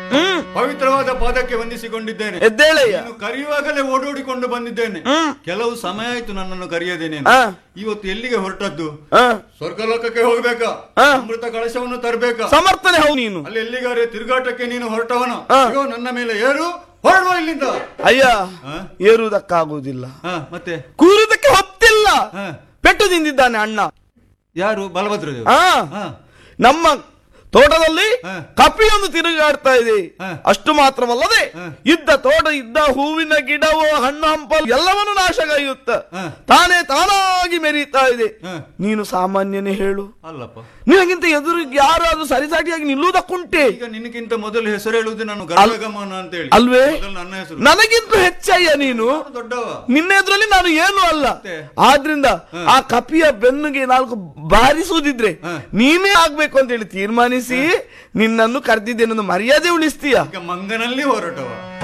ಹ್ಮ್ ಪವಿತ್ರವಾದ ಪಾದಕ್ಕೆ ವಂದಿಸಿಕೊಂಡಿದ್ದೇನೆ ಎದ್ದೇಳಯ್ಯ ನೀನು ಕರೆಯುವಾಗಲೇ ಓಡೋಡಿಕೊಂಡು ಬಂದಿದ್ದೇನೆ ಹ್ಮ್ ಕೆಲವು ಸಮಯ ಆಯ್ತು ನನ್ನನ್ನು ಕರೆಯದೇನೆ ಆ, ಇವತ್ತು ಎಲ್ಲಿಗೆ ಹೊರಟದ್ದು ಆ, ಸ್ವರ್ಗಲೋಕಕ್ಕೆ ಹೋಗ್ಬೇಕಾ ಆ. ಅಮೃತ ಕಳಶವನ್ನು ತರಬೇಕಾ ಸಮರ್ಥನೆ ಹೌದು ನೀನು ಅಲ್ಲಿ ಎಲ್ಲಿಗಾರೆ ತಿರುಗಾಟಕ್ಕೆ ನೀನು ಹೊರಟವನ ಆ. ಅಯ್ಯೋ ನನ್ನ ಮೇಲೆ ಏರು ಹೊರಡುವ ಇಲ್ಲಿಂದ ಅಯ್ಯ ಆ? ಏರುವುದಕ್ಕಾಗುವುದಿಲ್ಲ ಹಾ ಮತ್ತೆ ಕೂರುವುದಕ್ಕೆ ಹೊತ್ತಿಲ್ಲ ಹಾ. ಪೆಟ್ಟು ತಿಂದಿದ್ದಾನೆ ಅಣ್ಣ ಯಾರು ಬಲಭದ್ರ ದೇವ ಆ ಹಾ ನಮ್ಮ ತೋಟದಲ್ಲಿ ಹಾ. ಕಪಿಯೊಂದು ತಿರುಗಾಡ್ತಾ ಇದೆ ಹಾ. ಅಷ್ಟು ಮಾತ್ರವಲ್ಲದೆ ಹಾ. ಇದ್ದ ತೋಟ ಇದ್ದ ಹೂವಿನ ಗಿಡವು ಹಣ್ಣು ಹಂಪಲು ಎಲ್ಲವನ್ನು ನಾಶಗೈಯುತ್ತ ಹಾ. ತಾನೇ ತಾನಾಗಿ ಮೆರೀತಾ ಇದೆ ಹಾ. ನೀನು ಸಾಮಾನ್ಯನೇ ಹೇಳು ಅಲ್ಲಪ್ಪ ನಿನಗಿಂತ ಎದುರು ಯಾರಾದ್ರೂ ಸರಿಸಾಟಿಯಾಗಿ ನಿಲ್ಲುವುದಕ್ಕುಂಟೆ ಈಗ ನಿನಗಿಂತ ಮೊದಲು ಹೆಸರು ಹೇಳುವುದು ನಾನು ಗರ್ಭಗಮನ ಅಂತ ಹೇಳಿ ಅಲ್ವೇ ಮೊದಲು ನನ್ನ ಹೆಸರು ನನಗಿಂತ ಹೆಚ್ಚಯ್ಯ ನೀನು ನಾನು ದೊಡ್ಡವ ನಿನ್ನ ಎದುರಲ್ಲಿ ನಾನು ಏನು ಅಲ್ಲ ಮತ್ತೆ? ಆದ್ರಿಂದ ಆ ಕಪಿಯ ಬೆನ್ನಿಗೆ ನಾಲ್ಕು ಬಾರಿಸುವುದಿದ್ರೆ ಹ. ನೀನೇ ಆಗ್ಬೇಕು ಅಂತ ಹೇಳಿ ತೀರ್ಮಾನಿಸಿ ನಿನ್ನನ್ನು ಕರೆದಿದ್ದೇನೊಂದು ಮರ್ಯಾದೆ ಉಳಿಸ್ತೀಯ ಈಗ ಮಂಗನಲ್ಲಿ ಹೊರಟವ